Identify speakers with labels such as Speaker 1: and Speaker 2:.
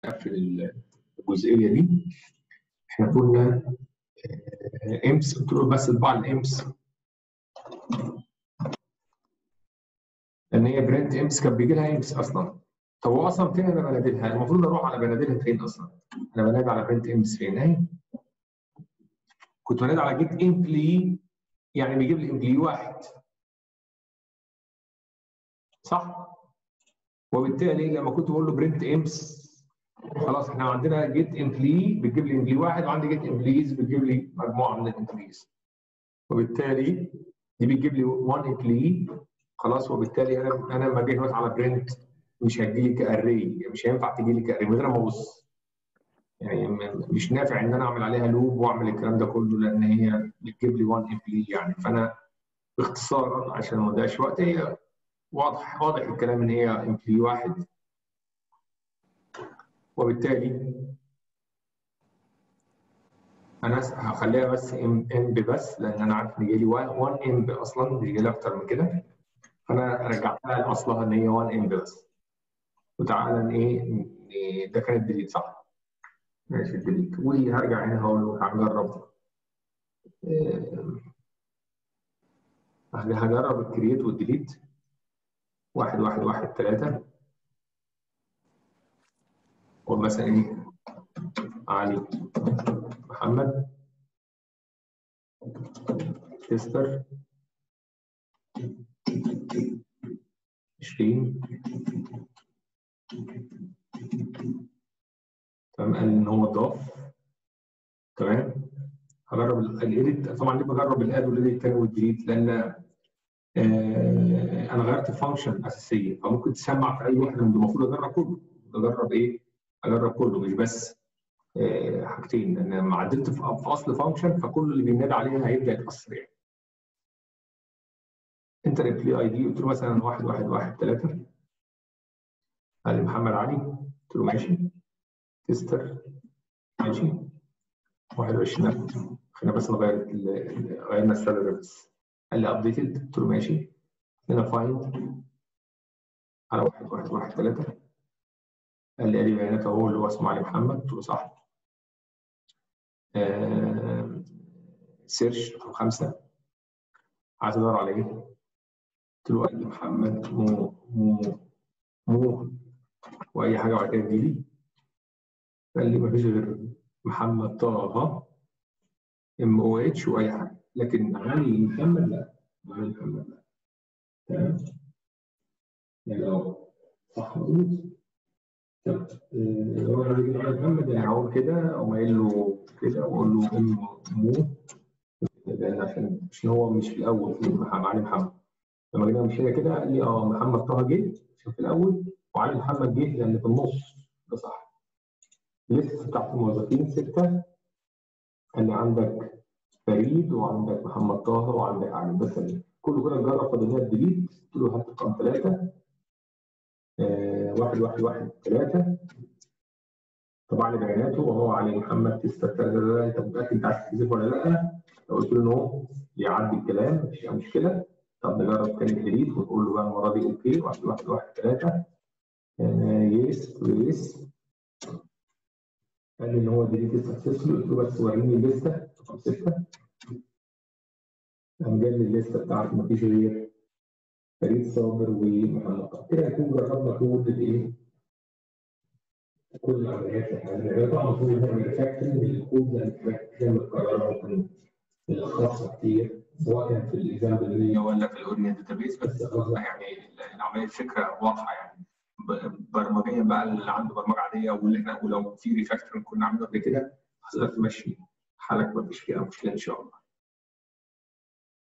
Speaker 1: اقفل الجزئيه دي احنا قلنا امس قلت له بس طباع الامس لان هي برنت امس كان بيجي لها امس اصلا طب هو اصلا فين انا بنادلها؟ المفروض اروح على بنادلها فين اصلا؟ انا بنادي على برنت امس فين؟ اهي كنت بنادي على جيت امبلي يعني بيجيب لي امبلي واحد صح؟ وبالتالي لما كنت بقول له برنت امس خلاص احنا عندنا جيت امبلي بتجيب لي امبلي واحد وعندي جيت امبليز بتجيب لي مجموعه من الامبليز وبالتالي دي بتجيب لي 1 امبلي خلاص وبالتالي انا انا لما اجي دلوقتي على برنت مش هتجي لي كاري مش هينفع تجي لي كاري من غير ما ابص يعني مش نافع ان انا اعمل عليها لوب واعمل الكلام ده كله لان هي بتجيب لي 1 امبلي يعني فانا باختصار عشان ما اضيعش وقت هي واضح واضح الكلام ان هي امبلي واحد وبالتالي انا هخليها بس امب بس لان انا عارف ان جاي 1 امب اصلا مش جاي اكتر من كده فانا رجعتها لاصلها ان هي 1 امب بس وتعالى ايه ده كانت ديليت صح؟ ماشي ديليت وهرجع هنا هقول له هنجرب هجرب الكرييت والديليت واحد واحد واحد ثلاثة ومثلا ايه علي محمد تستر عشرين تمام قال ان هو ضاف تمام هجرب الايديت طبعا ليه بجرب الاد والايديت الثاني والديليت لان آه انا غيرت فانكشن اساسيه فممكن تسمع في اي واحده من المفروض اجرب كله اجرب ايه؟ اجرب كله مش بس آه حاجتين لان لما عدلت في اصل فانكشن فكل اللي بينادى عليها هيبدا يتاثر يعني. انت ريبلي اي دي قلت له مثلا واحد واحد واحد ثلاثه قال لي محمد علي قلت له ماشي تستر ماشي 21 خلينا بس نغير غيرنا السالري بس قال لي ابديتد قلت له ماشي هنا فايند على واحد واحد واحد ثلاثة قال لي ادي بيانات اهو اللي هو اسمه علي محمد قلت له صح آه سيرش قلت له خمسة عايز ادور على ايه؟ قلت له علي محمد مو مو مو واي حاجة بعد كده تجيلي قال لي مفيش غير محمد طه ام او اتش واي حاجه لكن علي محمد لا علي محمد لا تمام يعني اه صح مظبوط طب لو انا عايز علي محمد يعني هقول كده او قايل له كده واقول له ام مو لان عشان عشان هو مش في الاول في محمد علي محمد لما جينا مشينا كده قال لي اه محمد طه جه عشان في الاول وعلي محمد جه لان في النص ده صح الليست بتاعت الموظفين ستة اللي عندك فريد وعندك محمد طه وعندك علي بس كله كده نجرب فضلنا الديليت قلت له هات رقم ثلاثة آه واحد واحد واحد ثلاثة طبعا لي بياناته وهو علي محمد تستر انت متأكد انت عايز تحذف ولا لا؟ لو قلت له نو يعدي الكلام مفيش اي مشكلة طب نجرب تاني ديليت ونقول له بقى المرة دي اوكي واحد واحد واحد ثلاثة آه يس ويس قال لي ان هو ديليت سكسسفول قلت له بس وريني الليسته رقم سته قام جاب لي الليسته بتاعت مفيش غير فريد صابر ومحمد طه كده نكون جربنا كل الايه؟ كل العمليات اللي احنا بنعملها طبعا المفروض نعمل ريفاكتورنج للكود لان الحاجات كتير متكرره ممكن نلخصها كتير سواء كان في الاكزامبل اللي هي ولا في الاورينت داتابيس بس خلاص يعني العمليه الفكره واضحه يعني برمجيا بقى اللي عنده برمجه عاديه واللي احنا ولو في ريفاكتورنج كنا عاملينه قبل كده هتقدر تمشي حالك ما فيش فيها مشكله ان شاء الله